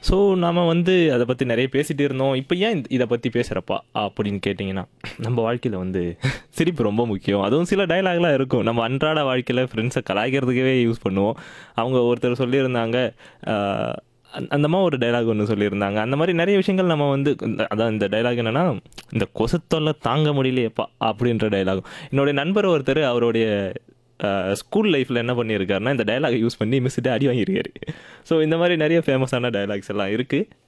so நாம வந்து அதை பற்றி நிறைய பேசிகிட்டு இருந்தோம் இப்போ ஏன் இதை பற்றி பேசுகிறப்பா அப்படின்னு கேட்டிங்கன்னா நம்ம வாழ்க்கையில் வந்து சிரிப்பு ரொம்ப முக்கியம் அதுவும் சில டைலாக்லாம் இருக்கும் நம்ம அன்றாட வாழ்க்கையில் ஃப்ரெண்ட்ஸை கலாய்க்கிறதுக்கவே யூஸ் பண்ணுவோம் அவங்க ஒருத்தர் சொல்லியிருந்தாங்க ஆஹ், அந்த- அந்த மாதிரி ஒரு டைலாக் ஒன்று சொல்லியிருந்தாங்க அந்த மாதிரி நிறைய விஷயங்கள் நம்ம வந்து இந்த- அதான் இந்த டைலாக் என்னன்னா இந்த கொசத்தொல்லை தாங்க முடியலையேப்பா அப்படின்ற டைலாக் என்னுடைய நண்பர் ஒருத்தர் அவருடைய ஸ்கூல் லைஃப்பில் என்ன பண்ணியிருக்காருன்னா இந்த டைலாகை யூஸ் பண்ணி மிஸ்ட்டு அடி வாங்கியிருக்காரு ஸோ இந்த மாதிரி நிறைய ஃபேமஸான டைலாக்ஸ் எல்லாம் இருக்குது